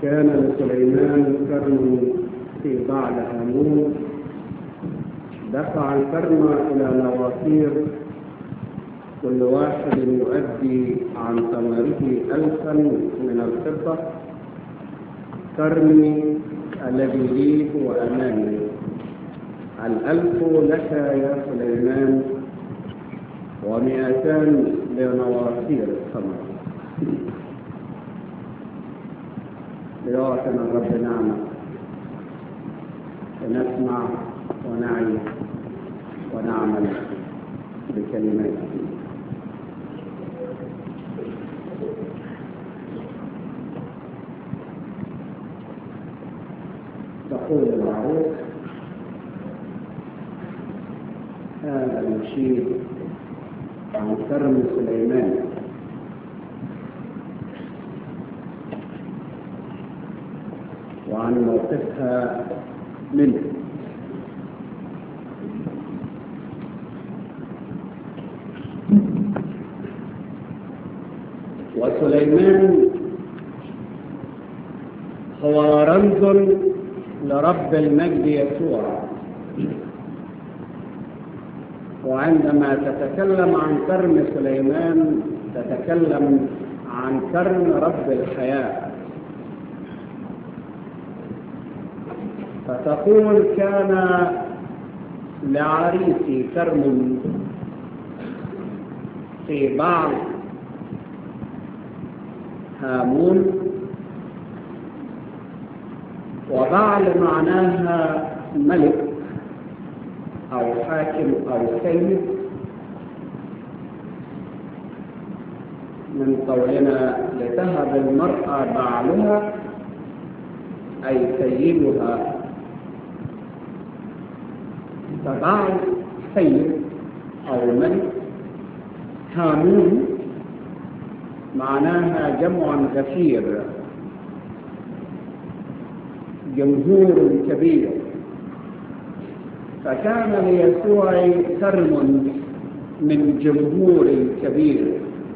كان لسليمان كرم في بعد هامون دفع الكرم إلى نواصير كل واحد يؤدي عن ثمره ألفا من الفضة كرمي الذي لي هو أمامي الألف لك يا سليمان ومئتان لنواصير الثمر ليعطنا الرب نعمة فنسمع ونعي ونعمل بكلماته تقول العروس هذا المشير عن كرم سليمان وعن موقفها منه وسليمان هو رمز لرب المجد يسوع وعندما تتكلم عن كرم سليمان تتكلم عن كرم رب الحياة فتقول كان لعريسي كرم في بعض هامون وبعل معناها ملك أو حاكم أو سيد من قولنا لتهب المرأة بعلها أي سيدها فبعل سيد أو ملك هامون معناها جمع غفير جمهور كبير فكان ليسوع كرم من جمهور كبير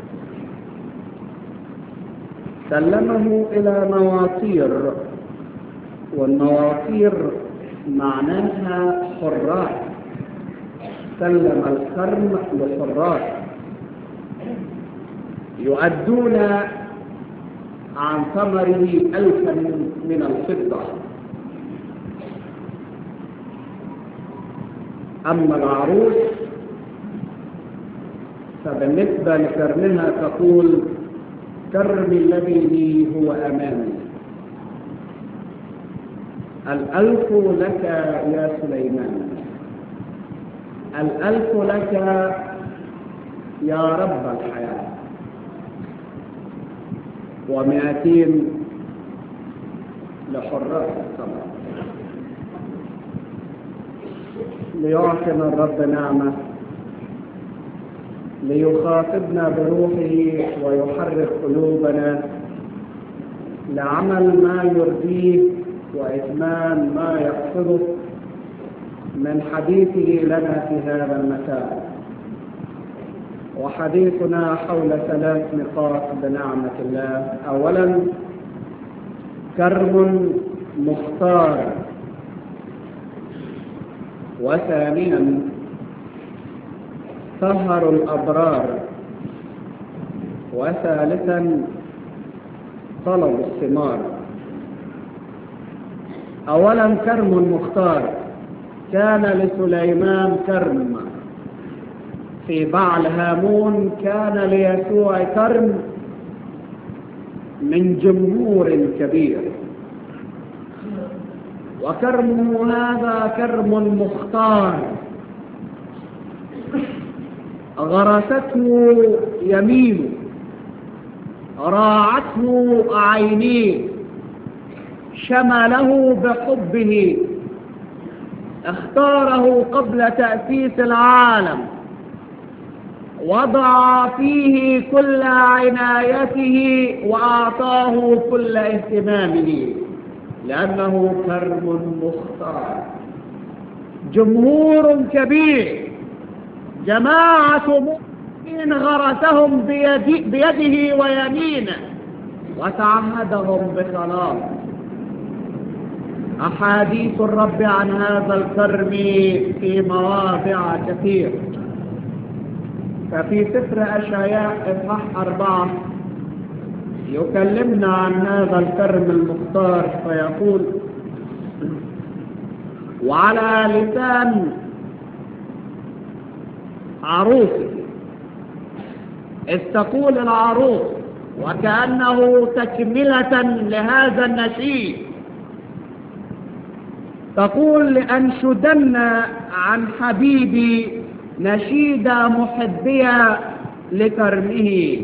سلمه إلى نواصير والنواصير معناها حرات سلم الكرم لحرات يؤدون عن ثمره ألفا من الفضة أما العروس فبالنسبة لكرمها تقول كرم الذي لي هو أمامي الألف لك يا سليمان الألف لك يا رب الحياة ومئتين لحراس السماء ليعطنا الرب نعمة ليخاطبنا بروحه ويحرك قلوبنا لعمل ما يرضيه وإتمام ما يقصده من حديثه لنا في هذا المساء وحديثنا حول ثلاث نقاط بنعمة الله أولا كرم مختار وثانيا سهر الأبرار وثالثا طلب الثمار أولا كرم مختار كان لسليمان كرم في بعل هامون كان ليسوع كرم من جمهور كبير وكرمه هذا كرم مختار غرسته يمينه راعته عينيه شمله بحبه اختاره قبل تأسيس العالم وضع فيه كل عنايته وأعطاه كل اهتمامه لأنه كرم مختار جمهور كبير جماعة مؤمنين غرسهم بيد بيده ويمينه وتعهدهم بخلاص أحاديث الرب عن هذا الكرم في مواضع كثير ففي سفر أشعياء إصحاح أربعة يكلمنا عن هذا الكرم المختار فيقول وعلى لسان عروسه إذ تقول العروس وكأنه تكملة لهذا النشيد تقول لأنشدن عن حبيبي نشيد محبيا لكرمه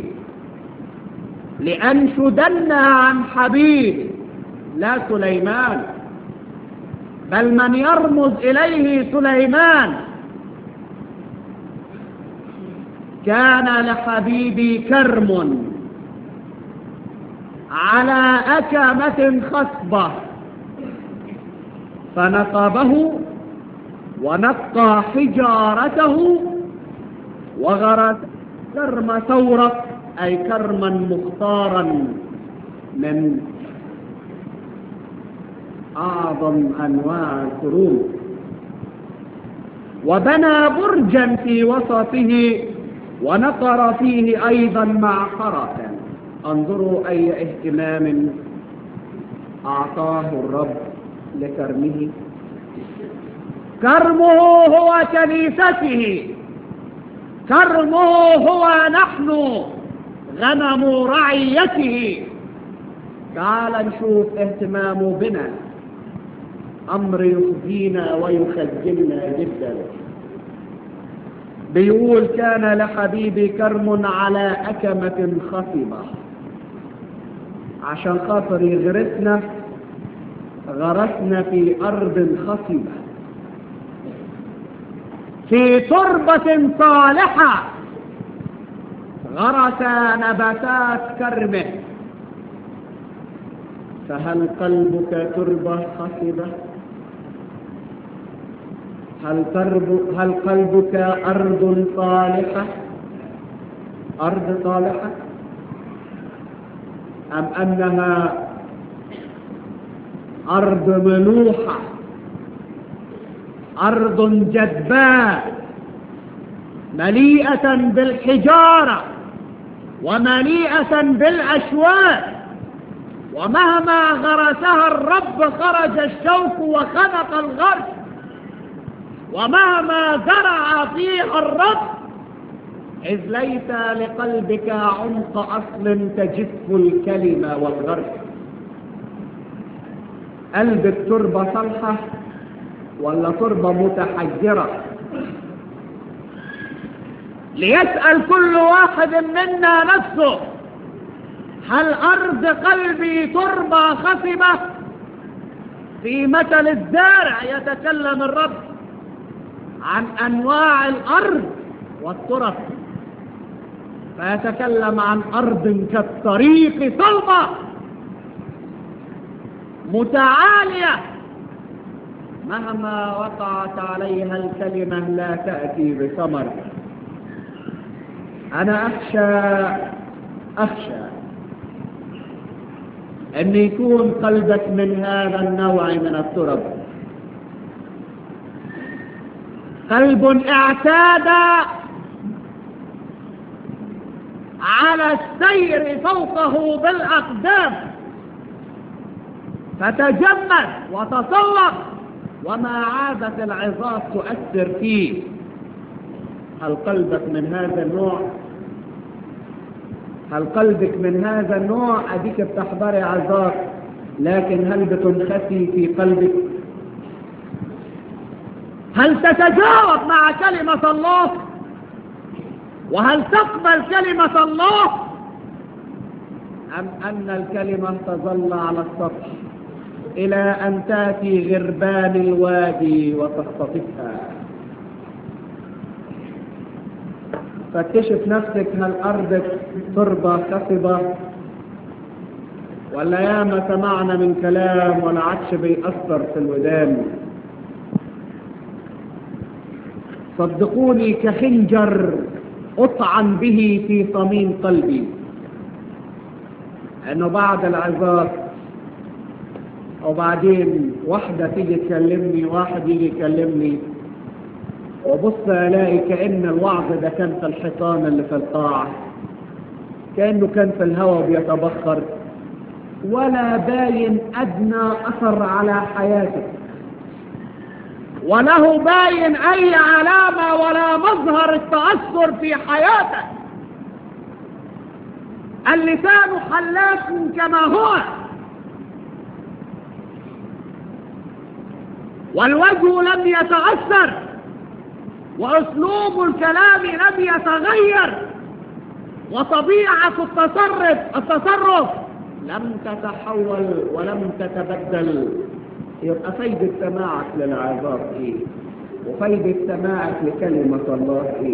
لأنشدن عن حبيبي لا سليمان بل من يرمز إليه سليمان كان لحبيبي كرم على أكمة خصبة فنقبه ونقى حجارته وغرس كرم ثورة أي كرما مختارا من أعظم أنواع الكروم وبنى برجا في وسطه ونقر فيه أيضا معقرة انظروا أي اهتمام أعطاه الرب لكرمه كرمه هو كنيسته كرمه هو نحن غنم رعيته تعال نشوف اهتمامه بنا أمر يخزينا ويخجلنا جدا بيقول كان لحبيبي كرم على أكمة خصبة عشان خاطر يغرسنا غرسنا في أرض خصبة في تربة صالحة غرس نباتات كرمه فهل قلبك تربة خصبة هل, ترب هل قلبك أرض صالحة أرض صالحة أم أنها أرض ملوحة أرض جدباء مليئة بالحجارة ومليئة بالأشواك ومهما غرسها الرب خرج الشوك وخنق الغرس ومهما زرع فيها الرب إذ ليس لقلبك عمق أصل تجف الكلمة والغرس قلبك تربة صالحة ولا تربة متحجرة ليسأل كل واحد منا نفسه هل أرض قلبي تربة خصبة في مثل الزارع يتكلم الرب عن أنواع الأرض والترف فيتكلم عن أرض كالطريق صلبة متعالية مهما وقعت عليها الكلمة لا تأتي بثمر أنا أخشى أخشى أن يكون قلبك من هذا النوع من الترب قلب اعتاد على السير فوقه بالأقدام فتجمد وتصور وما عادت العظات تؤثر فيه هل قلبك من هذا النوع هل قلبك من هذا النوع أديك بتحضري عظات لكن هل بتنخسي في قلبك هل تتجاوب مع كلمة الله وهل تقبل كلمة الله أم أن الكلمة تظل على السطح إلى أن تأتي غربان الوادي وتختطفها فاكتشف نفسك هل أرضك تربة خصبة ولا ياما سمعنا من كلام ولا عادش بيأثر في الودان صدقوني كخنجر أطعن به في صميم قلبي أنه بعد العظات وبعدين واحدة تيجي تكلمني واحد يجي يكلمني وبص الاقي كأن الوعظ ده كان في الحيطان اللي في القاعة كأنه كان في الهواء بيتبخر ولا باين أدنى أثر على حياتك وله باين أي علامة ولا مظهر التأثر في حياتك اللسان حلاف كما هو والوجه لم يتأثر وأسلوب الكلام لم يتغير وطبيعة التصرف التصرف لم تتحول ولم تتبدل يبقى فايدة سماعك للعظات ايه وفايدة سماعك لكلمة الله ايه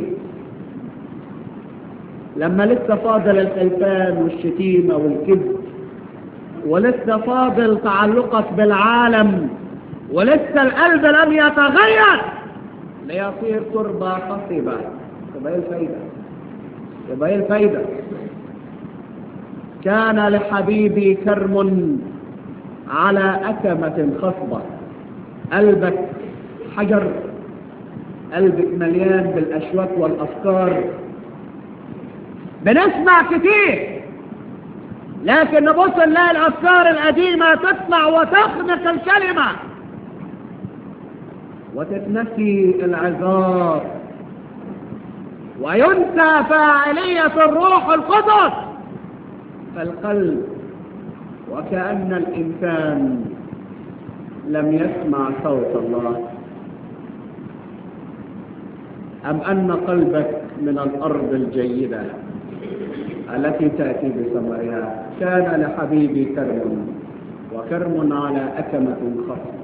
لما لسه فاضل الخيفان والشتيمة والكذب ولسه فاضل تعلقك بالعالم ولسه القلب لم يتغير ليصير تربة خصبة يبقى ايه الفايدة يبقى ايه الفايدة كان لحبيبي كرم على أكمة خصبة قلبك حجر قلبك مليان بالأشواك والأفكار بنسمع كتير لكن نبص نلاقي الأفكار القديمة تطلع وتخنق الكلمة وتتنسي العظات وينسى فاعلية الروح القدس في القلب وكأن الإنسان لم يسمع صوت الله أم أن قلبك من الأرض الجيدة التي تأتي بثمرها كان لحبيبي كرم وكرم على أكمة خصبة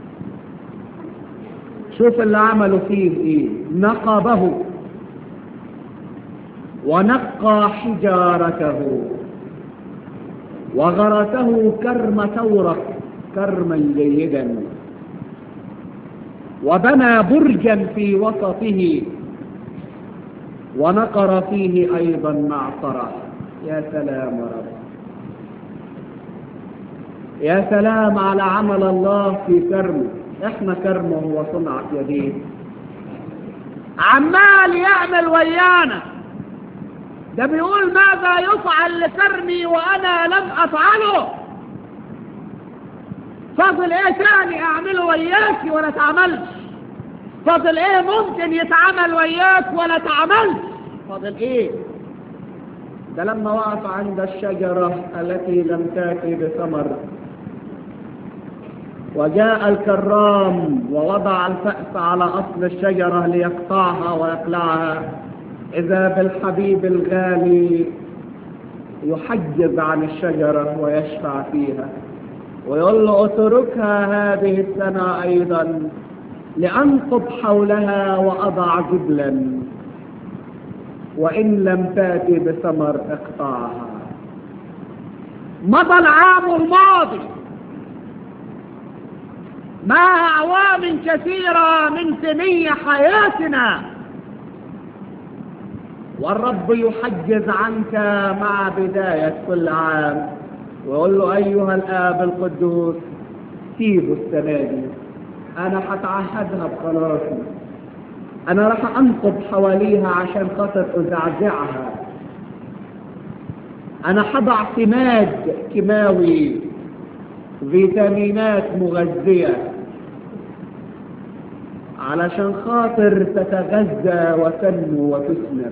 شوف اللي عملوا فيه ايه نقبه ونقى حجارته وغرسه كرم ثورق كرما جيدا وبنى برجا في وسطه ونقر فيه أيضا معصرة يا سلام يا رب يا سلام على عمل الله في كرمه احنا كرمه وصنعة يديه عمال يعمل ويانا ده بيقول ماذا يفعل لكرمي وانا لم افعله فاضل ايه تاني اعمله وياك ولا تعملش فاضل ايه ممكن يتعمل وياك ولا تعملش فاضل ايه ده لما وقف عند الشجرة التي لم تأتي بثمر وجاء الكرام ووضع الفأس على أصل الشجرة ليقطعها ويقلعها إذا بالحبيب الغالي يحجب عن الشجرة ويشفع فيها ويقول له اتركها هذه السنة أيضا لأنقض حولها وأضع جبلا وإن لم تأتي بثمر اقطعها مضى العام الماضي مع أعوام كثيرة من سني حياتنا والرب يحجز عنك مع بداية كل عام ويقول له أيها الآب القدوس سيبوا السنة دي أنا هتعهدها بخلاصي أنا راح أنقض حواليها عشان خاطر أزعزعها أنا هضع سماد كيماوي فيتامينات مغذية علشان خاطر تتغذى وتنمو وتثمر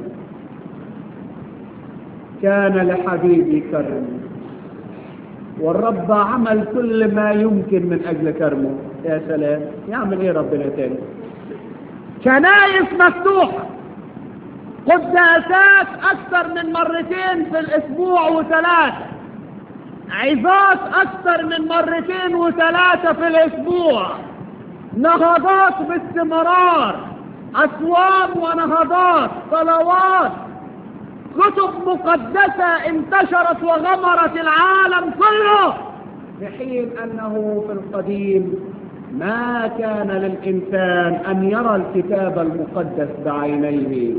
كان لحبيبي كرم والرب عمل كل ما يمكن من أجل كرمه يا سلام يعمل ايه ربنا تاني كنايس مفتوحة قداسات أكثر من مرتين في الأسبوع وثلاثة عظات أكثر من مرتين وثلاثة في الأسبوع نهضات باستمرار أصوام ونهضات صلوات كتب مقدسة انتشرت وغمرت العالم كله في حين أنه في القديم ما كان للإنسان أن يرى الكتاب المقدس بعينيه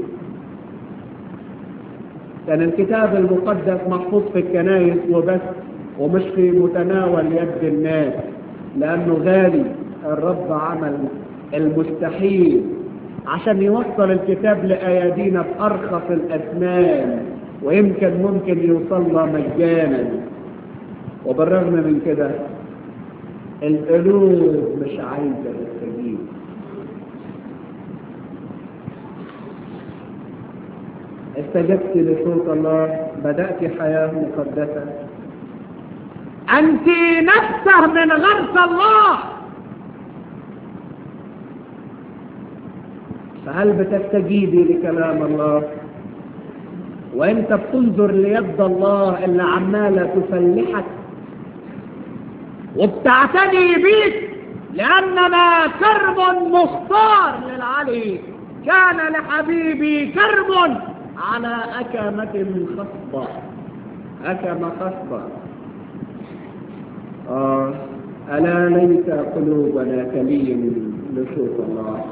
كان الكتاب المقدس محفوظ في الكنائس وبس ومش في متناول يد الناس لأنه غالي الرب عمل المستحيل عشان يوصل الكتاب لأيادينا بأرخص الأثمان ويمكن ممكن يوصل له مجانا وبالرغم من كده القلوب مش عايزة تستجيب استجبت لصوت الله بدأت حياة مقدسة أنت نفسه من غرس الله فهل بتستجيبي لكلام الله وانت بتنظر ليد الله اللي عمالة تفلحك وبتعتني بيك لأننا كرب مختار للعلي كان لحبيبي كرب على أكمة خصبة أكمة خصبة آه ألا ليت قلوبنا تلين لصوت الله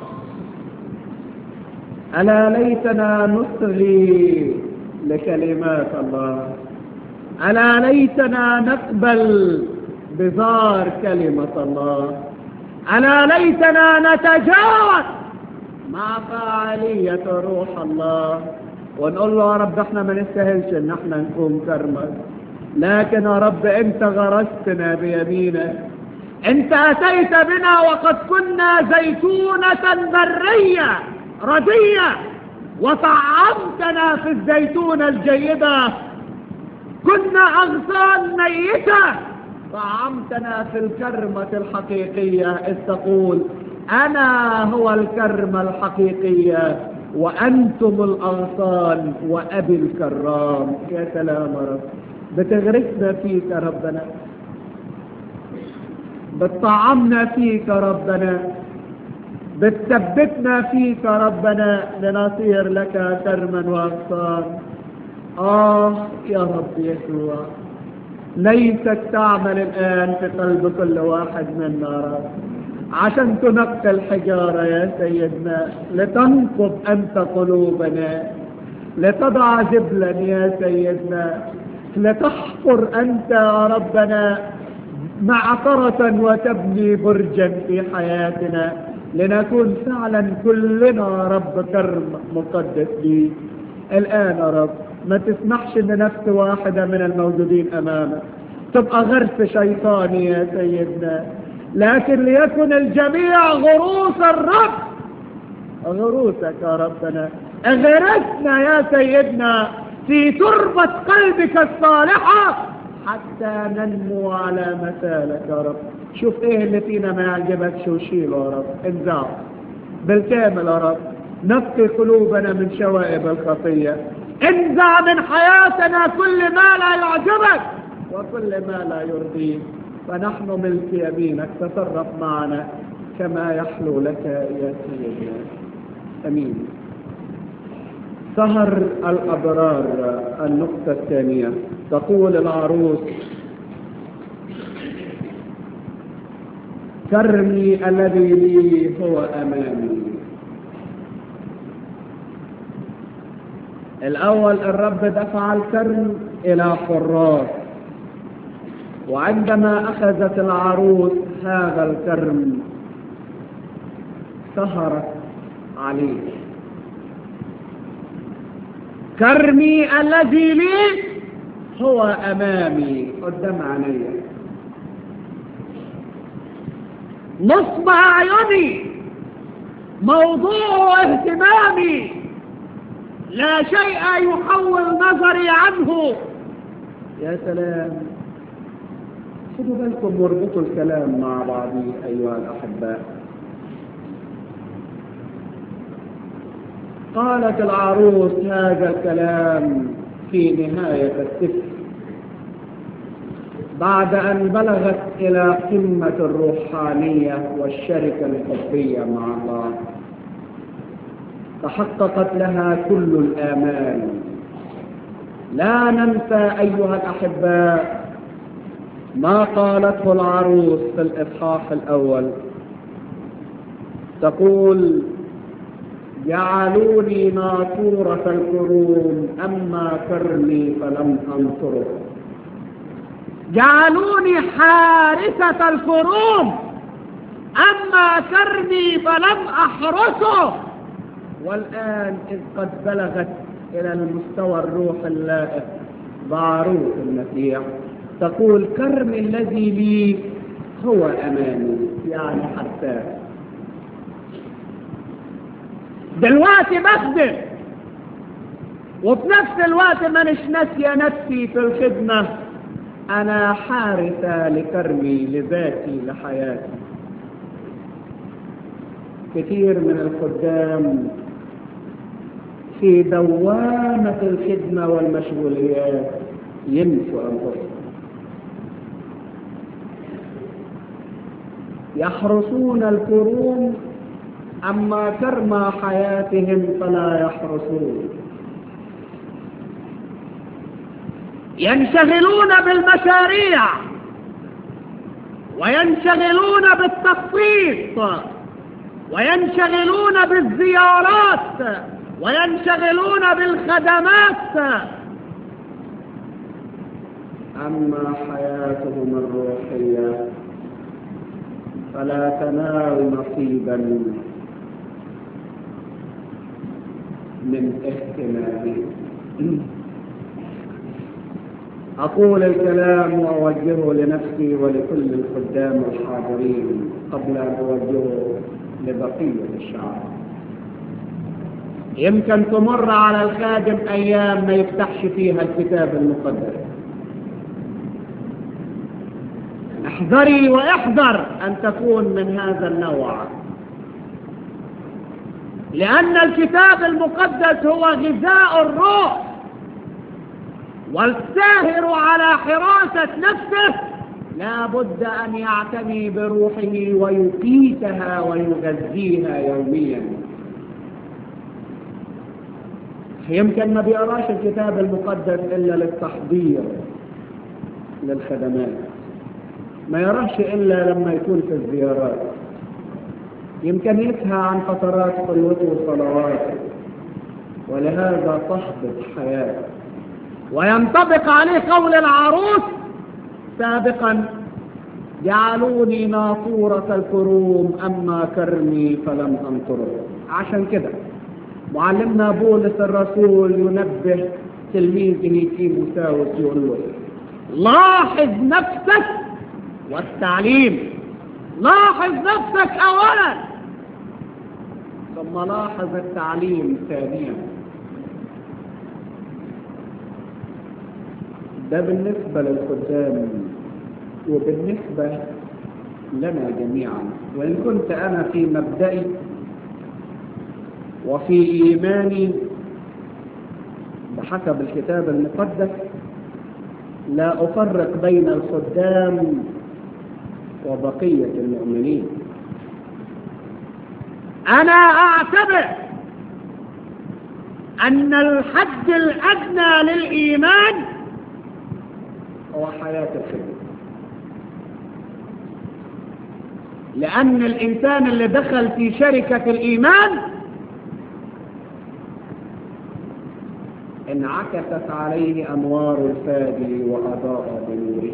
ألا ليتنا نصغي لكلمات الله ألا ليتنا نقبل بزار كلمة الله ألا ليتنا نتجاوز مع فعالية روح الله ونقول له يا رب احنا ما نستاهلش ان احنا نكون كرمك لكن يا رب انت غرستنا بيمينك انت اتيت بنا وقد كنا زيتونة برية ردية وطعمتنا في الزيتونة الجيدة كنا اغصان ميتة طعمتنا في الكرمة الحقيقية إذ تقول أنا هو الكرمة الحقيقية وأنتم الأغصان وأبي الكرام يا سلام يا رب بتغرسنا فيك يا ربنا بتطعمنا فيك يا ربنا بتثبتنا فيك يا ربنا لنصير لك كرما وأغصان آه يا رب يسوع ليست تعمل الآن في قلب كل واحد منا رب عشان تنقى الحجارة يا سيدنا لتنقض أنت قلوبنا لتضع جبلا يا سيدنا لتحفر أنت يا ربنا معقرة وتبني برجا في حياتنا لنكون فعلا كلنا يا رب كرم مقدس ليك الآن يا رب ما تسمحش ان نفس واحدة من الموجودين امامك تبقى غرس شيطاني يا سيدنا لكن ليكن الجميع غروس الرب غروسك يا ربنا اغرسنا يا سيدنا في تربة قلبك الصالحة حتى ننمو على مثالك يا رب شوف ايه اللي فينا ما يعجبكش وشيله يا رب انزعه بالكامل يا رب نقي قلوبنا من شوائب الخطيه انزع من حياتنا كل ما لا يعجبك وكل ما لا يرضيك فنحن ملك يمينك تصرف معنا كما يحلو لك يا سيدنا امين سهر الابرار النقطة الثانية تقول العروس كرمي الذي لي هو امامي الأول الرب دفع الكرم إلى حراس وعندما أخذت العروس هذا الكرم سهرت عليه كرمي الذي لي هو أمامي قدام عيني نصب أعيني موضوع اهتمامي لا شيء يحول نظري عنه يا سلام خدوا بالكم واربطوا الكلام مع بعضي أيها الأحباء قالت العروس هذا الكلام في نهاية السفر بعد أن بلغت إلى قمة الروحانية والشركة الحبية مع الله تحققت لها كل الآمال لا ننسى أيها الأحباء ما قالته العروس في الإصحاح الأول تقول جعلوني ناطورة القرون أما كرمي فلم أنصره جعلوني حارسة الكروم أما كرمي فلم أحرسه والآن إذ قد بلغت إلى المستوى الروح اللائق بعروس المسيح تقول كرم الذي لي هو أمامي يعني حتى دلوقتي بخدم وفي نفس الوقت ما نش ناسية نفسي في الخدمة أنا حارسة لكرمي لذاتي لحياتي كثير من الخدام في دوامة الخدمة والمشغوليات ينسوا أنفسهم يحرسون الكروم أما كرم حياتهم فلا يحرسون ينشغلون بالمشاريع وينشغلون بالتخطيط وينشغلون بالزيارات وينشغلون بالخدمات أما حياتهم الروحية فلا تنال نصيبا من اهتمامهم أقول الكلام وأوجهه لنفسي ولكل الخدام الحاضرين قبل أن أوجهه لبقية الشعب يمكن تمر على الخادم أيام ما يفتحش فيها الكتاب المقدس احذري واحذر أن تكون من هذا النوع لأن الكتاب المقدس هو غذاء الروح والساهر على حراسة نفسه لا بد أن يعتني بروحه ويقيتها ويغذيها يوميا يمكن ما بيقراش الكتاب المقدس إلا للتحضير للخدمات ما يراش إلا لما يكون في الزيارات يمكن يسهى عن فترات خلوته وصلواته ولهذا تحبط حياته وينطبق عليه قول العروس سابقا جعلوني ناطورة الكروم أما كرمي فلم أنطره عشان كده معلمنا بولس الرسول ينبه تلميذه تيموثاوس يقول له لاحظ نفسك والتعليم لاحظ نفسك أولا ثم لاحظ التعليم ثانيا ده بالنسبة للخدام وبالنسبة لنا جميعا وإن كنت أنا في مبدئي وفي إيماني بحسب الكتاب المقدس لا أفرق بين الخدام وبقية المؤمنين أنا أعتبر أن الحد الأدنى للإيمان هو حياة الخدمة لأن الإنسان اللي دخل في شركة الإيمان انعكست عليه أنوار الفادي وأضاء بنوره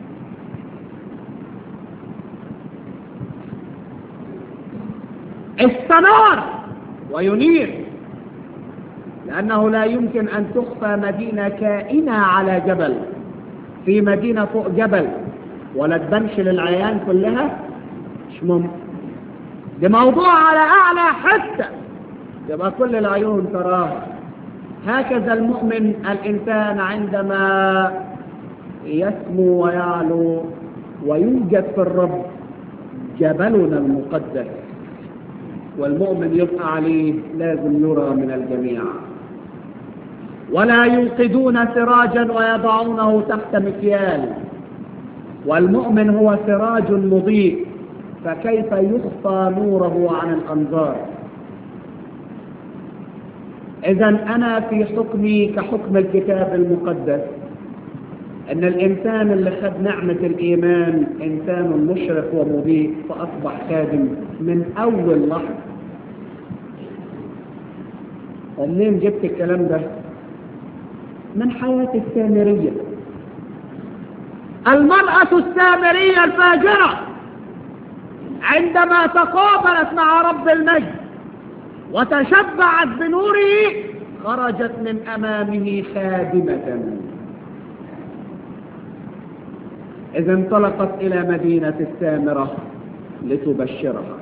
استنار وينير لأنه لا يمكن أن تخفى مدينة كائنة على جبل في مدينة فوق جبل ولا تبانش للعيان كلها مش ممكن ده موضوع على أعلى حتة يبقى كل العيون تراها هكذا المؤمن الإنسان عندما يسمو ويعلو ويوجد في الرب جبلنا المقدس والمؤمن يبقى عليه لازم يرى من الجميع ولا يوقدون سراجا ويضعونه تحت مكيال والمؤمن هو سراج مضيء فكيف يخفى نوره عن الأنظار إذا أنا في حكمي كحكم الكتاب المقدس أن الإنسان اللي خد نعمة الإيمان إنسان مشرق ومضيء فأصبح خادم من أول لحظة ومنين جبت الكلام ده؟ من حياة السامرية المرأة السامرية الفاجرة عندما تقابلت مع رب المجد وتشبعت بنوره خرجت من أمامه خادمة إذا انطلقت إلى مدينة السامرة لتبشرها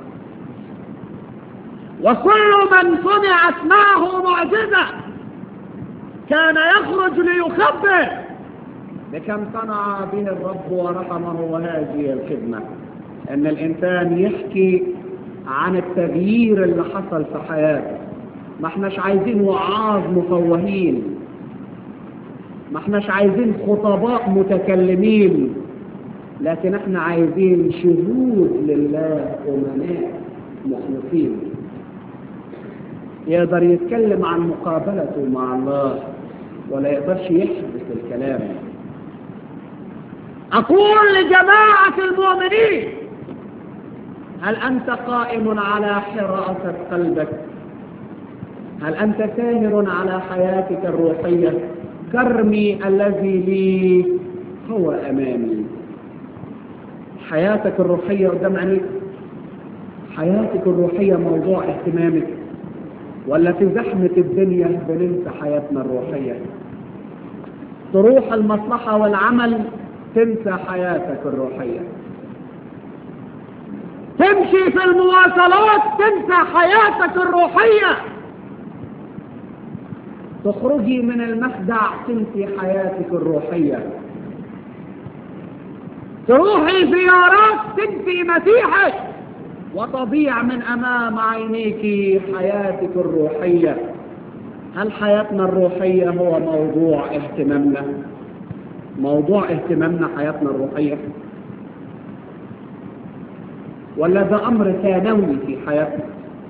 وكل من صنعت معه معجزة كان يخرج ليخبر بكم صنع به الرب ورحمه وهذه الخدمة أن الإنسان يحكي عن التغيير اللي حصل في حياته ما احناش عايزين وعاظ مفوهين ما احناش عايزين خطباء متكلمين لكن احنا عايزين شهود لله أمناء مخلصين يقدر يتكلم عن مقابلته مع الله ولا يقدرش يحبس الكلام أقول لجماعة المؤمنين هل أنت قائم على حراسة قلبك هل أنت ساهر على حياتك الروحية كرمي الذي لي هو أمامي حياتك الروحية قدام عينيك حياتك الروحية موضوع اهتمامك ولا في زحمة الدنيا بننسى حياتنا الروحية تروح المصلحة والعمل تنسى حياتك الروحية تمشي في المواصلات تنسى حياتك الروحية تخرجي من المخدع تنسي حياتك الروحية تروحي زيارات تنسي مسيحك وتضيع من أمام عينيك حياتك الروحية هل حياتنا الروحية هو موضوع اهتمامنا موضوع اهتمامنا حياتنا الروحية ولا ده أمر ثانوي في حياتنا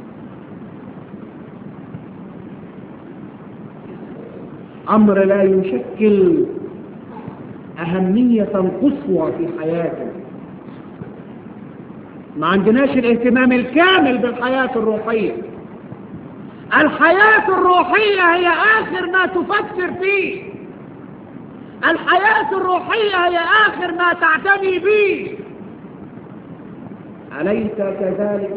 أمر لا يشكل أهمية قصوى في حياتنا ما عندناش الاهتمام الكامل بالحياة الروحية الحياة الروحية هي آخر ما تفكر فيه الحياة الروحية هي آخر ما تعتني به أليس كذلك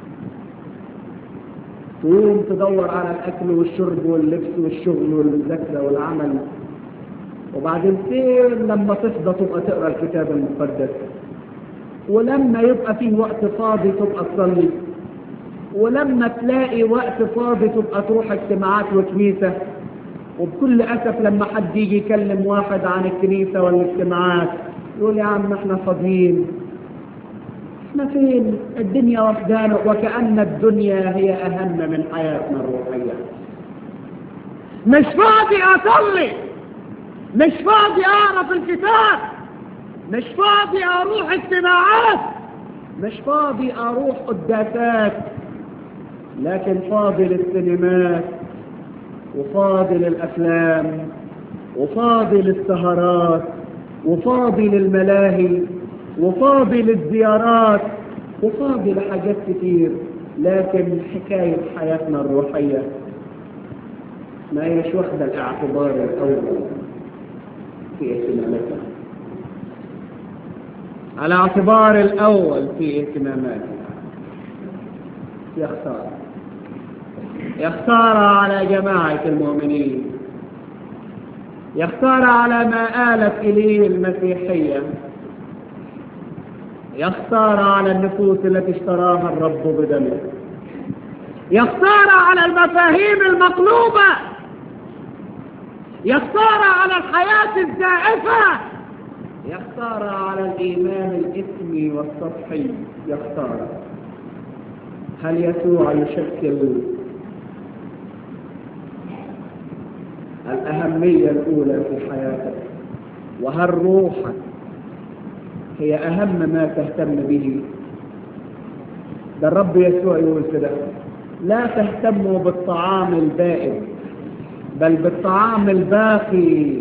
تقوم تدور على الأكل والشرب واللبس والشغل والمذاكرة والعمل وبعدين فين لما تفضى تبقى تقرأ الكتاب المقدس ولما يبقى فيه وقت فاضي تبقى تصلي ولما تلاقي وقت فاضي تبقى تروح اجتماعات وكنيسة وبكل أسف لما حد يجي يكلم واحد عن الكنيسة والاجتماعات يقول يا عم احنا فاضيين احنا فين الدنيا وحدانا وكأن الدنيا هي أهم من حياتنا الروحية مش فاضي أصلي مش فاضي أعرف الكتاب مش فاضي أروح اجتماعات مش فاضي أروح قداسات لكن فاضي للسينمات وفاضي للأفلام وفاضي للسهرات وفاضي للملاهي وفاضي للزيارات وفاضي لحاجات كتير لكن حكاية حياتنا الروحية ما هيش واخدة الاعتبار الأول في اهتماماتنا الاعتبار الأول في اهتماماتنا يا خسارة يا خسارة على جماعة المؤمنين يا خسارة على ما آلت إليه المسيحية يا خسارة على النفوس التي اشتراها الرب بدمه يا خسارة على المفاهيم المقلوبة يا خسارة على الحياة الزائفة يا خسارة على الإيمان الإثمي والسطحي يا خسارة هل يسوع يشكل الأهمية الأولى في حياتك وهل روحك هي أهم ما تهتم به ده الرب يسوع يقول كده لا تهتموا بالطعام البائد بل بالطعام الباقي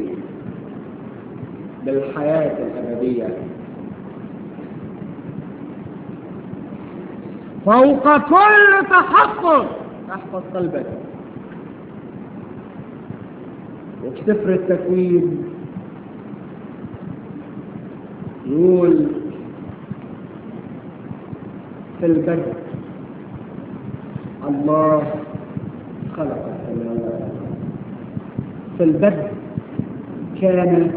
بالحياة الأبدية فوق كل تحفظ احفظ قلبك وفي سفر التكوين يقول في البدء الله خلق السماوات في البدء كان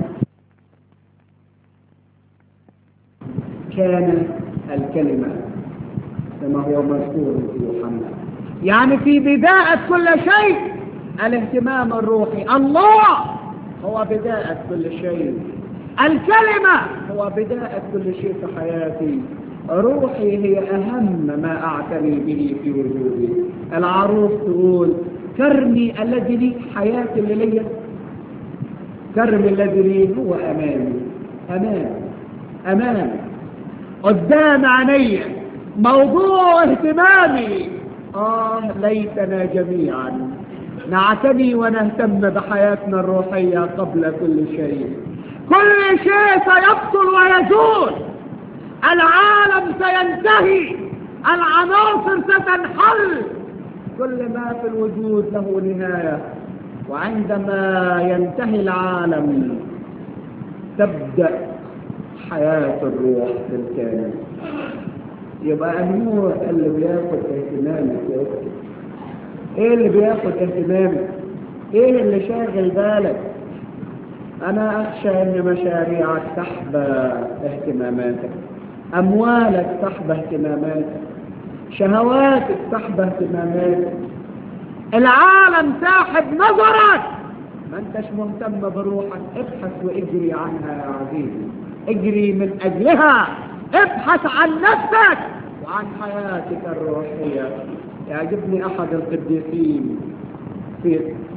كان الكلمة كما هو مذكور في يوحنا يعني في بداية كل شيء الاهتمام الروحي الله هو بداية كل شيء الكلمة هو بداية كل شيء في حياتي روحي هي أهم ما أعتني به في وجودي العروس تقول كرمي الذي لي حياتي اللي ليا كرمي الذي لي هو أمامي أمامي أمامي قدام عيني موضوع اهتمامي آه ليتنا جميعا نعتني ونهتم بحياتنا الروحية قبل كل شيء كل شيء سيبطل ويزول العالم سينتهي العناصر ستنحل كل ما في الوجود له نهاية وعندما ينتهي العالم تبدأ حياة الروح بالكامل يبقى النور اللي بياخد اهتمامك يا اختي ايه اللي بياخد اهتمامك ايه اللي شاغل بالك انا اخشى ان مشاريعك تحبى اهتماماتك اموالك تحبى اهتماماتك شهواتك تحبى اهتماماتك العالم ساحب نظرك ما انتش مهتم بروحك ابحث واجري عنها يا عزيزي اجري من اجلها ابحث عن نفسك وعن حياتك الروحية يعجبني احد القديسين في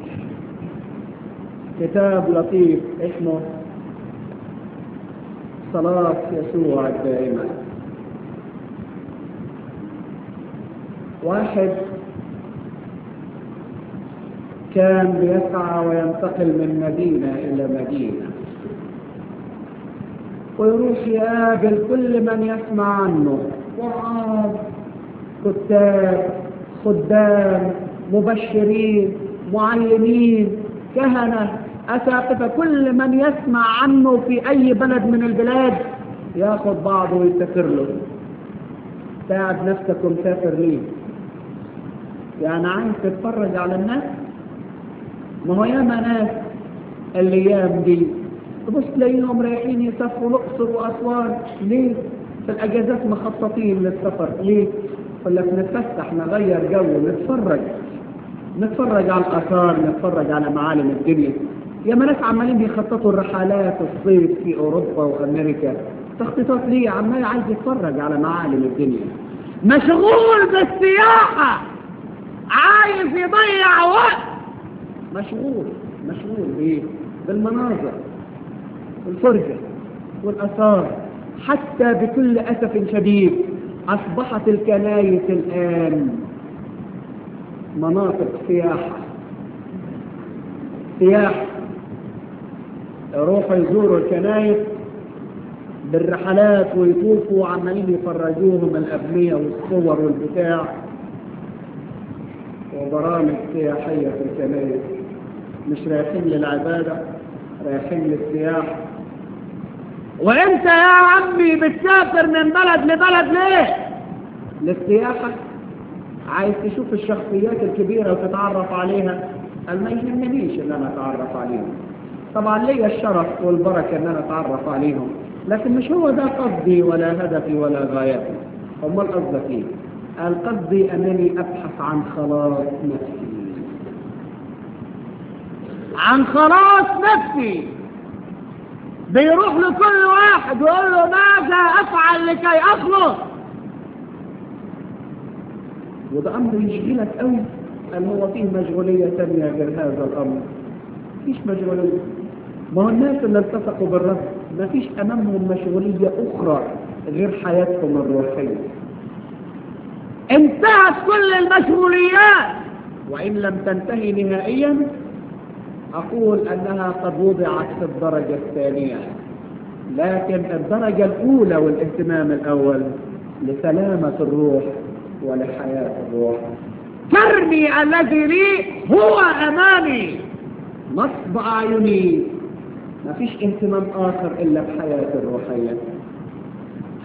كتاب لطيف اسمه صلاة يسوع الدائمة واحد كان بيسعى وينتقل من مدينة إلى مدينة ويروح يقابل كل من يسمع عنه وعاد كتاب خدام مبشرين معلمين كهنة أساقفة كل من يسمع عنه في أي بلد من البلاد ياخد بعضه ويسافر له تعب نفسك ومسافر ليه يعني عايز تتفرج على الناس ما هو ياما ناس الايام دي تبص تلاقيهم رايحين يسافروا الاقصر واسوان ليه؟ في الاجازات مخططين للسفر ليه؟ يقول لك نتفسح نغير جو نتفرج نتفرج على الاثار نتفرج على معالم الدنيا ياما ناس عمالين بيخططوا الرحلات الصيف في اوروبا وامريكا تخطيطات ليه عمال عايز يتفرج على معالم الدنيا مشغول بالسياحه عايز يضيع وقت مشغول مشغول بايه بالمناظر والفرجة والأثار حتى بكل أسف شديد أصبحت الكنايس الآن مناطق سياحة سياحة يروحوا يزوروا الكنايس بالرحلات ويطوفوا وعمالين يفرجوهم الأبنية والصور والبتاع وبرامج سياحية في الكنائس مش رايحين للعبادة رايحين للسياحة وانت يا عمي بتسافر من بلد لبلد ليه للسياحة عايز تشوف الشخصيات الكبيرة وتتعرف عليها قال ما يهمنيش ان انا اتعرف عليهم طبعا ليا الشرف والبركة ان انا اتعرف عليهم لكن مش هو ده قصدي ولا هدفي ولا غايتي امال قصدك ايه قال قصدي انني ابحث عن خلاص نفسي عن خلاص نفسي بيروح لكل واحد ويقول له ماذا افعل لكي اخلص وده امر يشغلك قوي قال هو فيه مشغولية تانية غير هذا الامر مفيش مشغولية ما هو الناس اللي التصقوا بالرب ما فيش امامهم مشغولية اخرى غير حياتهم الروحية انتهت كل المشغوليات وان لم تنتهي نهائيا اقول انها قد وضعت في الدرجة الثانية لكن الدرجة الاولى والاهتمام الاول لسلامة الروح ولحياة الروح كرمي الذي لي هو امامي نصب اعيني ما فيش اهتمام اخر الا بحياتي الروحية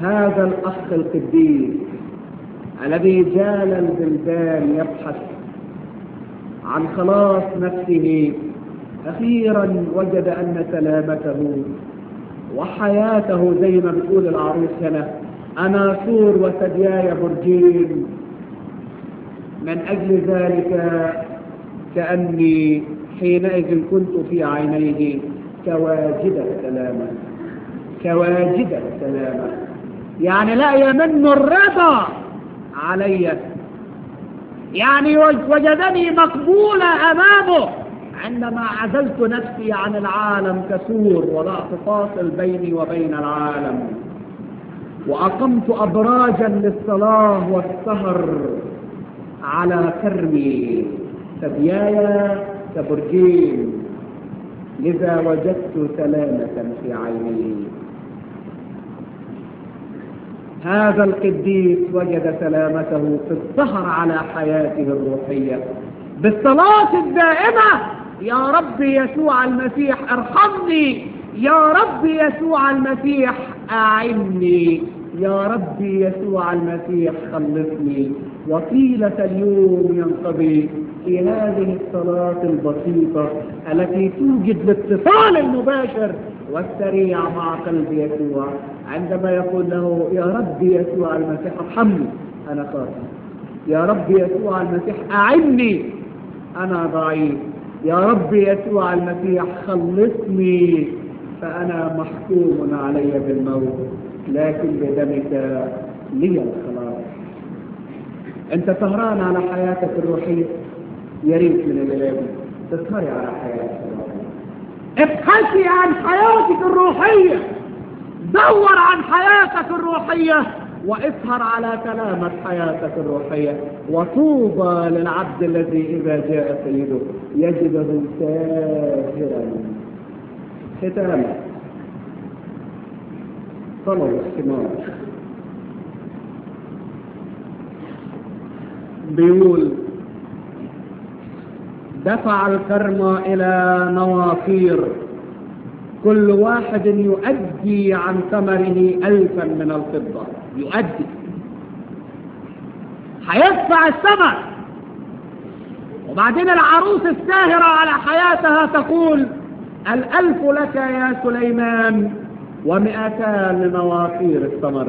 هذا الأخ القديس الذي جال البلدان يبحث عن خلاص نفسه أخيرا وجد أن سلامته وحياته زي ما بتقول العروس هنا أنا سور وثدياي برجين من أجل ذلك كأني حينئذ كنت في عينيه كواجد السلامة كواجد السلامة يعني لا يمن الرضا علي يعني وجدني مقبولة أمامه عندما عزلت نفسي عن العالم كسور وضعت فاصل بيني وبين العالم وأقمت أبراجا للصلاة والسهر على كرمي ثدياي كبرجين لذا وجدت سلامة في عيني هذا القديس وجد سلامته في السهر على حياته الروحية بالصلاة الدائمة يا رب يسوع المسيح ارحمني يا رب يسوع المسيح أعني يا رب يسوع المسيح خلصني وطيلة اليوم ينقضي في هذه الصلاة البسيطة التي توجد الاتصال المباشر والسريع مع قلب يسوع عندما يقول له يا رب يسوع المسيح ارحمني أنا خاطئ يا رب يسوع المسيح أعني أنا ضعيف يا رب يسوع المسيح خلصني فأنا محكوم علي بالموت لكن بدمك لي الخلاص أنت سهران على حياتك الروحية يا ريت من الإله تسهري على حياتك الروحية ابحثي عن حياتك الروحية دور عن حياتك الروحية واسهر على كلامة حياتك الروحية وطوبى للعبد الذي إذا جاء سيده يجده ساهرا ختاما طلب الثمار بيقول دفع الكرم إلى نواصير كل واحد يؤدي عن ثمره ألفا من الفضة يؤدي هيدفع الثمر وبعدين العروس الساهرة على حياتها تقول الألف لك يا سليمان ومئتان لنواصير الثمر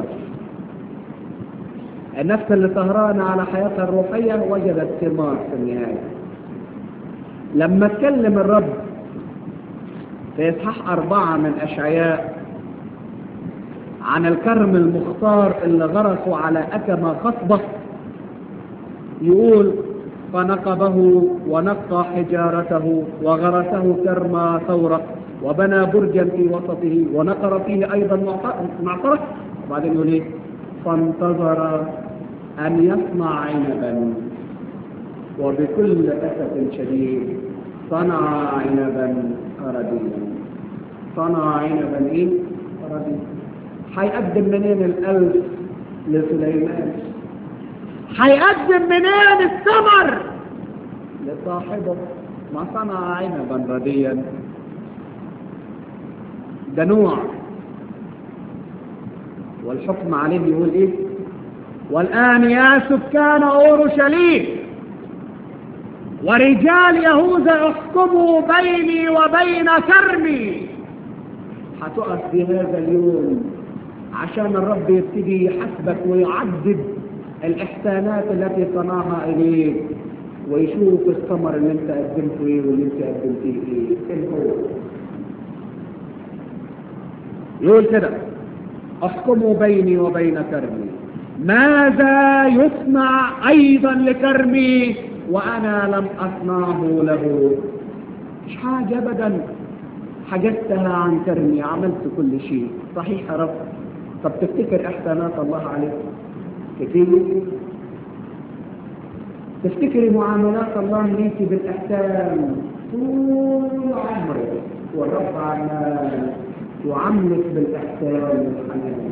النفس اللي سهرانة على حياتها الروحية وجدت ثمار في النهاية لما اتكلم الرب في إصحاح أربعة من أشعياء عن الكرم المختار اللي غرسوا على أكمة خصبة يقول فنقبه ونقى حجارته وغرسه كرم ثورة وبنى برجا في وسطه ونقر فيه أيضا معطرة وبعدين يقول ايه فانتظر أن يصنع عنبا وبكل أسف شديد صنع عنبا رديا صنع عنبا ايه رديا هيقدم منين الألف لسليمان هيقدم منين الثمر لصاحبه ما صنع عنبا رديا ده نوع والحكم عليه يقول ايه والآن يا سكان أورشليم ورجال يهوذا احكموا بيني وبين كرمي هتقف في هذا اليوم عشان الرب يبتدي يحاسبك ويعدد الإحسانات التي صنعها إليك ويشوف الثمر اللي انت قدمته ايه واللي انت قدمتيه ايه ايه هو يقول كده احكموا بيني وبين كرمي ماذا يصنع ايضا لكرمي وانا لم اصنعه له مش حاجة ابدا حجزتها عن كرمي عملت كل شيء صحيح يا رب طب تفتكر احسانات الله عليك كتير تفتكري معاملات الله ليك بالاحسان طول عمرك والرب عمال يعاملك بالاحسان والحنان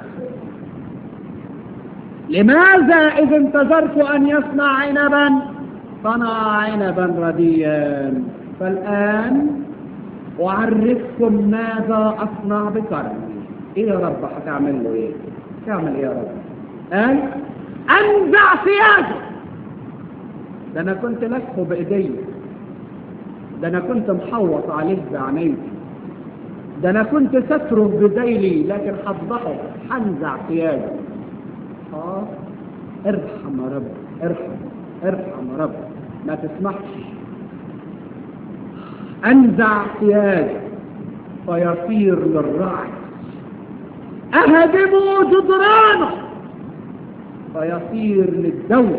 لماذا إذا انتظرت أن يصنع عنبا صنع عنبا رديا فالآن أعرفكم ماذا أصنع بكرمي إيه يا رب هتعمل له إيه تعمل ايه يا رب قال انزع ثيابه ده انا كنت لفه بايدي ده انا كنت محوط عليه بعيني ده انا كنت ستره بذيلي لكن هفضحه هنزع ثيابه اه ارحم يا رب ارحم ارحم يا رب ما تسمحش انزع ثيابه فيصير للرعي اهدموا جدرانه فيصير للدولة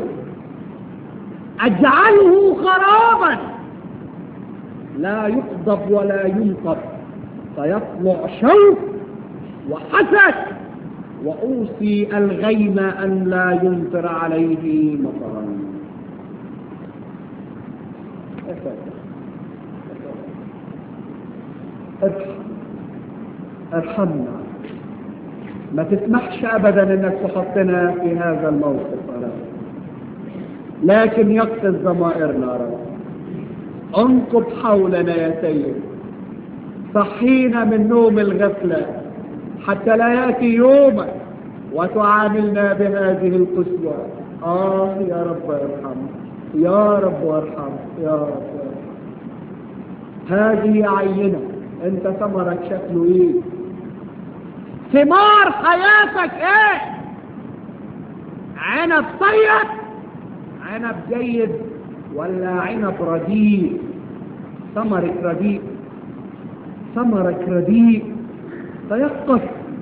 اجعله خرابا لا يقضب ولا ينقب فيطلع شوك وحسد وأوصي الغيم أن لا يمطر عليه مطرا ارحم ارحمنا ما تسمحش ابدا انك تحطنا في هذا الموقف يا رب لكن يقتل ضمائرنا يا رب انقب حولنا يا سيد صحينا من نوم الغفلة حتى لا يأتي يومك وتعاملنا بهذه القسوة آه يا رب ارحم يا رب وارحم يا رب وارحم هذه عينة انت ثمرك شكله ايه ثمار حياتك ايه عنب طيب عنب جيد ولا عنب رديء ثمرك رديء ثمرك رديء تيقظ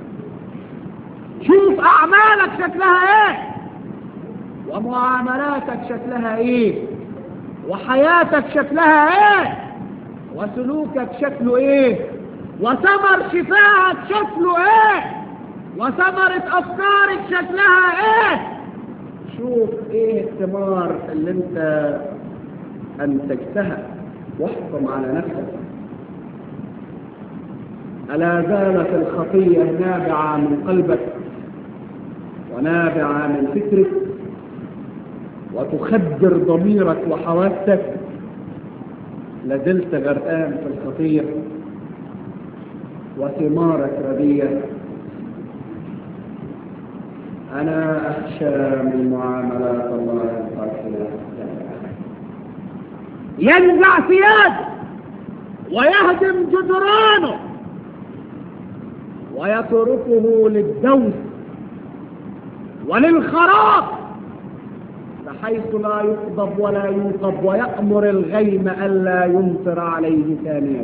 شوف اعمالك شكلها ايه ومعاملاتك شكلها ايه وحياتك شكلها ايه وسلوكك شكله ايه وثمر شفاعك شكله ايه وثمرة افكارك شكلها ايه شوف ايه الثمار اللي انت انتجتها واحكم على نفسك ألا زالت الخطية نابعة من قلبك ونابعة من فكرك وتخدر ضميرك وحواسك لازلت غرقان في الخطية وثمارك ردية أنا أخشى من معاملات الله القاسية ينزع ثيابه ويهدم جدرانه ويتركه للدوس وللخراب بحيث لا يقضب ولا ينقب ويأمر الغيم ألا يمطر عليه ثانية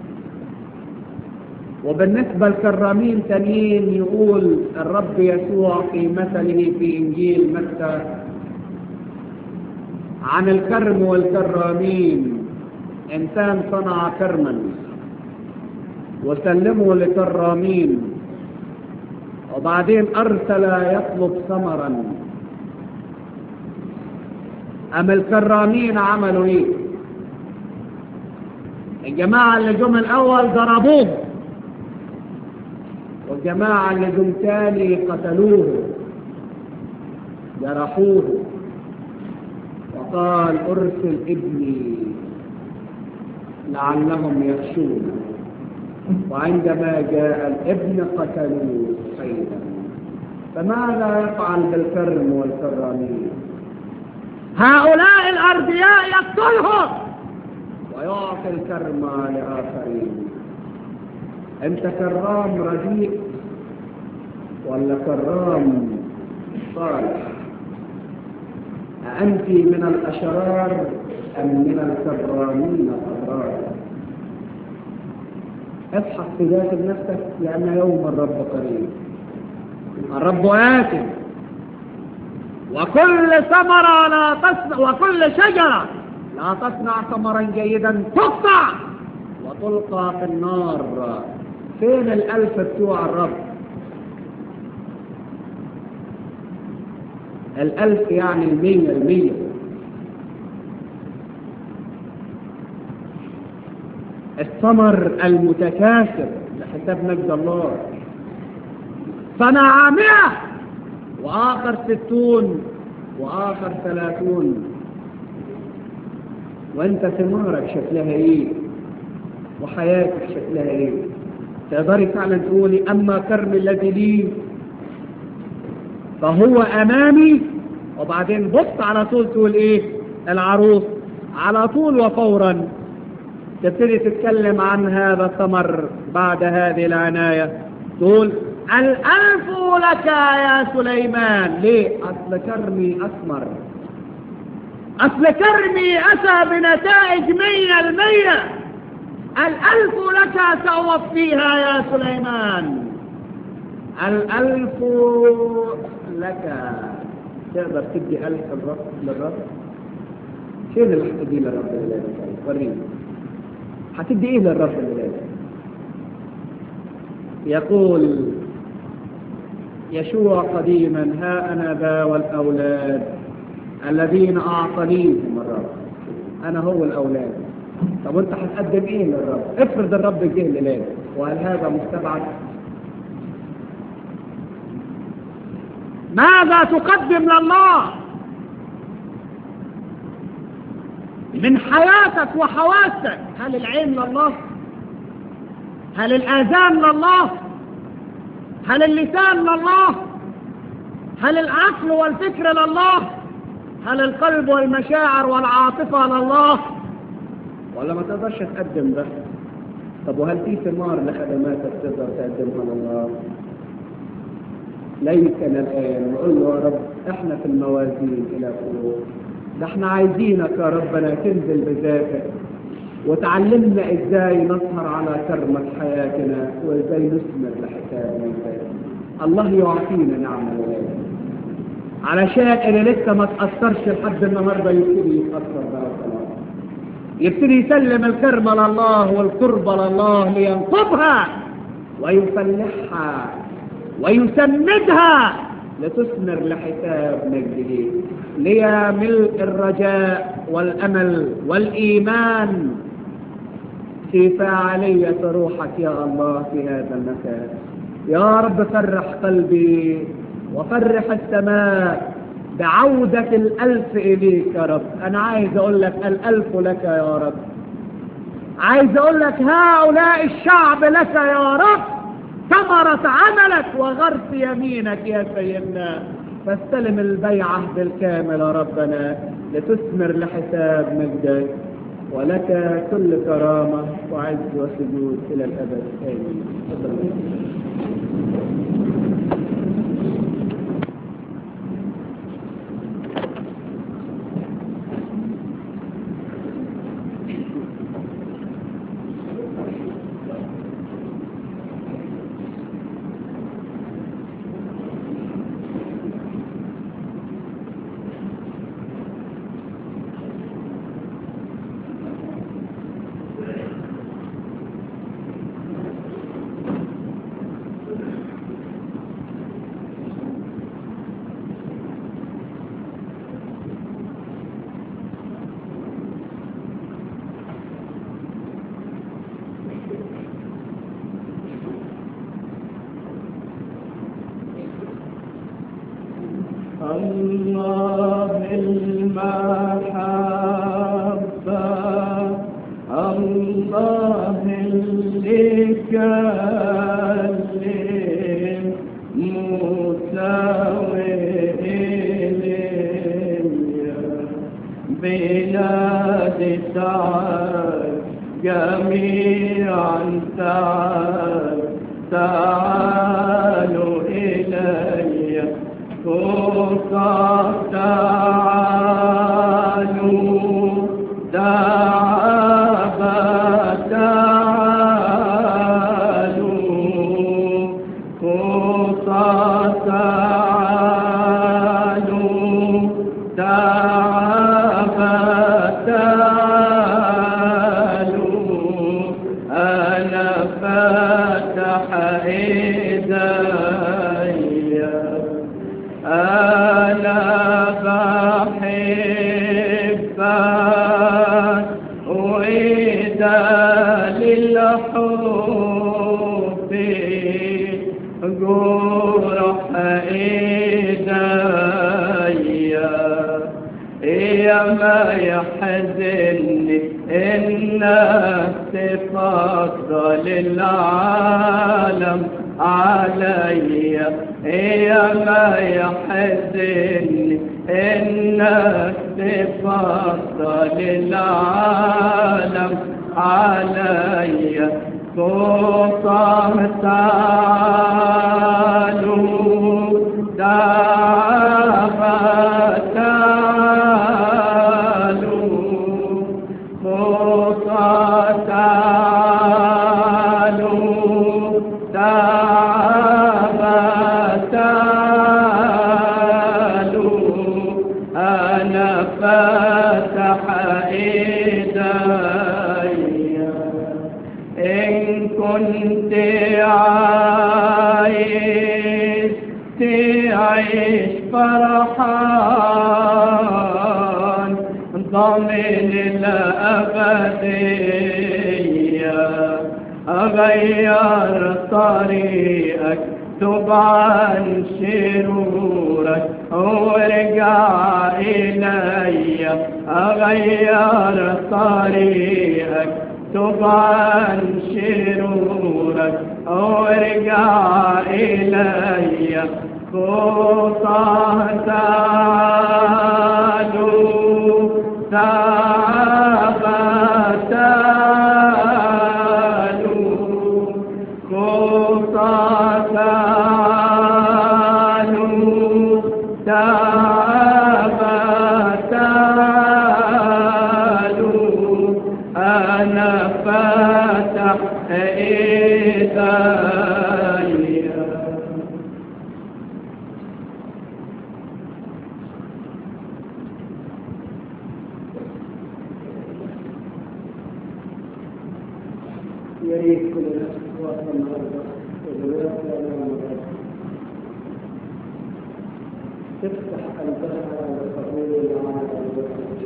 وبالنسبة لكرامين تانيين يقول الرب يسوع في مثله في إنجيل متى عن الكرم والكرامين إنسان صنع كرما وسلمه لكرامين وبعدين أرسل يطلب ثمرا أما الكرامين عملوا إيه الجماعة اللي جم الأول ضربوه والجماعة اللي جم تاني قتلوه جرحوه وقال أرسل ابني لعلهم يخشون وعندما جاء الابن قتلوه أيضا فماذا يفعل بالكرم والكرامين هؤلاء الأرضياء يقتلهم ويعطي الكرم لآخرين أنت كرام رديء ولا كرام صالح أأنت من الأشرار أم من الكرامين الأبرار ابحث في ذات نفسك لأن يوم الرب قريب الرب آت وكل ثمرة لا تصنع وكل شجرة لا تصنع ثمرا جيدا تقطع وتلقى في النار فين الألف بتوع الرب الألف يعني المية المية الثمر المتكاثر لحساب مجد الله صنع مئة وآخر ستون وآخر ثلاثون وانت ثمارك شكلها ايه وحياتك شكلها ايه تقدري فعلا تقولي اما كرم الذي لي فهو امامي وبعدين بص على طول تقول ايه العروس على طول وفورا تبتدي تتكلم عن هذا الثمر بعد هذه العناية تقول الألف لك يا سليمان ليه أصل كرمي أثمر أصل كرمي أتى بنتائج مية المية الألف لك سأوفيها يا سليمان الألف لك تقدر تدي ألف الرب للرب فين اللي هتدي للرب الليلة وريني هتدي ايه للرب الليلة يقول يشوع قديما ها أنا ذا والأولاد الذين أعطنيهم الرب أنا هو الأولاد طب وانت هتقدم ايه للرب افرض الرب جه ليلة وهل هذا مستبعد ماذا تقدم لله من حياتك وحواسك هل العين لله هل الآذان لله هل اللسان لله هل العقل والفكر لله هل القلب والمشاعر والعاطفة لله ولا ما تقدرش تقدم ده طب وهل في ثمار لخدماتك تقدر تقدمها لله ليتنا الآن نقول له يا رب احنا في الموازين إلى فوق ده احنا عايزينك يا ربنا تنزل بذاتك وتعلمنا ازاي نسهر على كرمة حياتنا وازاي نثمر لحساب ميزان الله يعطينا نعمة الآن علشان اللي لسه ما تأثرش لحد النهارده يبتدي يتأثر بقى خلاص يبتدي يسلم الكرمة لله والقربة لله لينقضها ويفلحها ويسمدها لتثمر لحساب مجده لي ملء الرجاء والأمل والإيمان في فاعلية روحك يا الله في هذا المكان يا رب فرح قلبي وفرح السماء بعودة الألف إليك يا رب أنا عايز أقول لك الألف لك يا رب عايز أقول لك هؤلاء الشعب لك يا رب ثمرة عملك وغرس يمينك يا سيدنا فاستلم البيعة بالكامل يا ربنا لتثمر لحساب مجدك ولك كل كرامة وعز وسجود إلى الأبد آمين الله المحبة الله اللي كلم موسى وإيليا بلاد تعال جميعا تعال تعالوا إلي فوق تعالوا تعبا تعالوا فوق تعالوا تعبا تعالوا أنا فاتح إيدي أنا بحبك وإذا للحب جرح إيدي يا ما يحزنني إنك تفضل العالم علي يا ما يحزنني إنك تفضل العالم علي صوت تعالوا دعوة تعالوا صوت تعالوا دعوة تعالوا أنا فتح إيدي إن كنت عايز تعيش فرحان ضمن الأبدية أغير طريقك تب عن شرورك وارجع إلي أغير طريقك تب عن شرورك وارجع إلي خطى تعالوا تعالوا خطى تعالوا تعالوا أنا فاتح إيدي يا ريت كل الناس تتواصل النهارده ودلوقتي انا تفتح قلبها لقبول على الوقت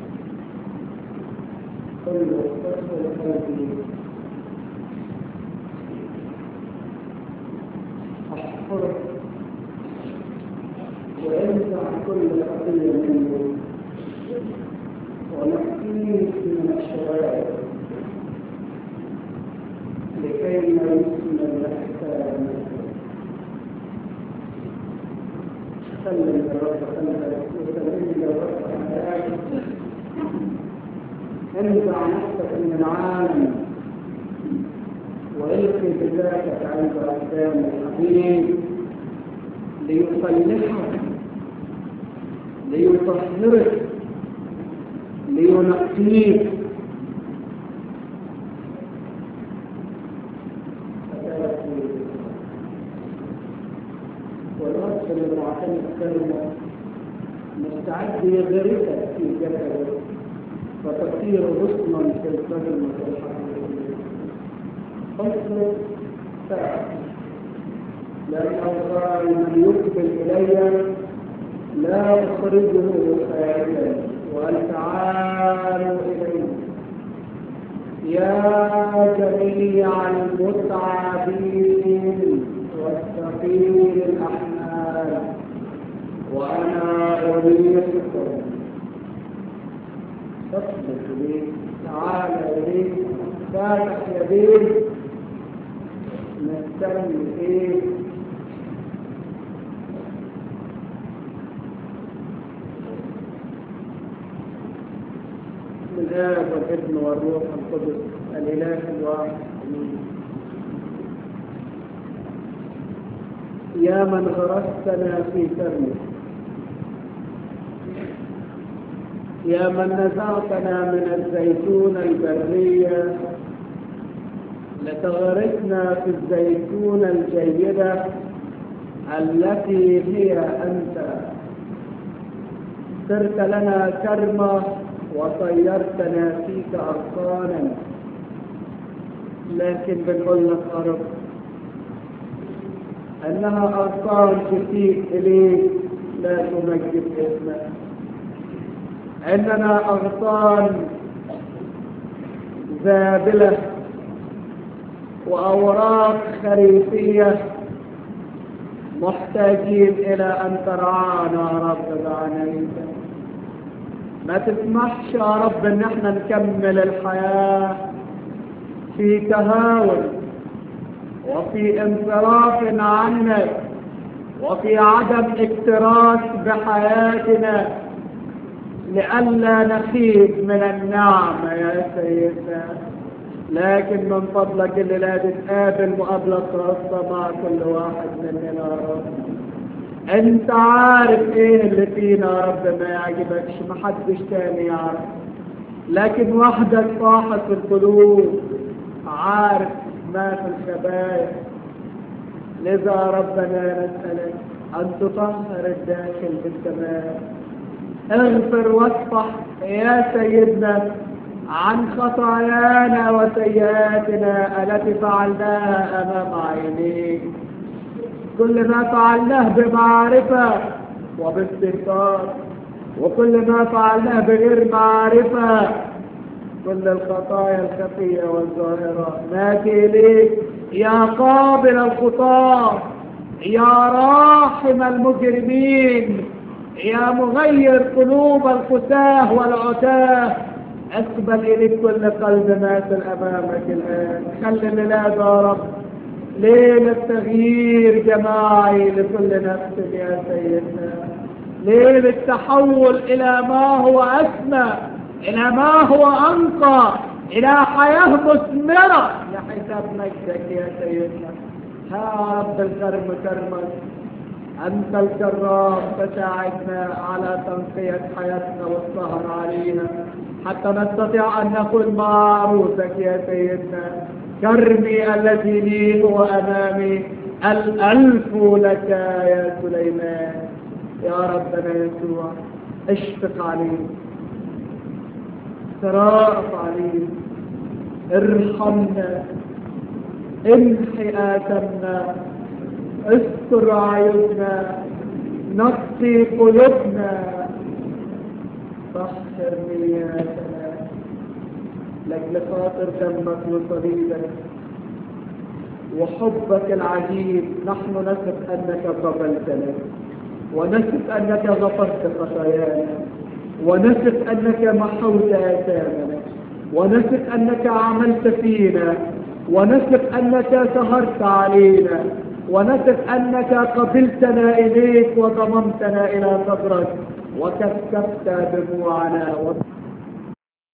كل تدخل قلبي احفرك وانزع كل خطيه منه ونقيك من الشرائع لكي لا يسمى الأحكام سلم الرب سلم وسلم الرب حياتك انزع نفسك من العالم والقي بذاتك عند اقدام الحبيب ليصلحك ليطهرك لينقيك والرب اللي معتني الكلمة مستعد يغرسك في جسدك فتصير غصنا في الكلمة الحقيقية اصبر ساعة لأنه قال من يقبل إلي لا أخرجه خارجا وأن تعالوا إلي يا جميع المتعبين والثقيل الأحمال وأنا أريدكم تصبح لي تعال إليك فاتح يديك نستني إيه بسم الآب والابن والروح القدس الإله الواحد آمين يا من غرستنا في كرمك يا من نزعتنا من الزيتون البرية لتغرسنا في الزيتون الجيدة التي هي أنت صرت لنا كرمة وطيرتنا فيك أغصانا لكن بنقول لك يا رب أنها أغصان تسيء إليك لا تمجد اسمك إننا أغصان زابلة وأوراق خريفية محتاجين إلى أن ترعانا يا رب بعنايتك ما تسمحش يا رب ان احنا نكمل الحياة في تهاون وفي انصراف عنك وفي عدم اكتراث بحياتنا لئلا نخيب من النعمة يا سيدنا لكن من فضلك اللي لا تتقابل مقابلة خاصة مع كل واحد مننا يا رب انت عارف ايه اللي فينا يا رب ما يعجبكش محدش تاني يعرف لكن وحدك صاحب القلوب عارف ما في الخبايا لذا ربنا نسألك أن تطهر الداخل بالتمام اغفر واصفح يا سيدنا عن خطايانا وسيئاتنا التي فعلناها أمام عينيك كل ما فعلناه بمعرفة وباستهتار وكل ما فعلناه بغير معرفة كل الخطايا الخفية والظاهرة ناتي إليك يا قابل الخطاة يا راحم المجرمين يا مغير قلوب القساه والعتاه اقبل إليك كل قلب ماسل أمامك الآن خلي الميلاد يا رب ليلة تغيير جماعي لكل نفس يا سيدنا ليلة تحول إلى ما هو أسمى إلى ما هو أنقى إلى حياة مثمرة لحساب مجدك يا سيدنا ها رب الكرم كرمك أنت الكرام فساعدنا على تنقية حياتنا والسهر علينا حتى نستطيع أن نكون مع عروسك يا سيدنا كرمي الذي لي هو أمامي الألف لك يا سليمان يا ربنا يسوع اشفق عليه تراءف عليه ارحمنا امحي آثمنا استر عيوبنا نقي قلوبنا طهر نياتنا لاجل خاطر دمك وصليبك وحبك العجيب نحن نثق انك قبلتنا ونثق انك غفرت خطايانا ونثق انك محوت اثامنا ونثق انك عملت فينا ونثق انك سهرت علينا ونثق انك قبلتنا اليك وضممتنا الى صدرك وكفكفت دموعنا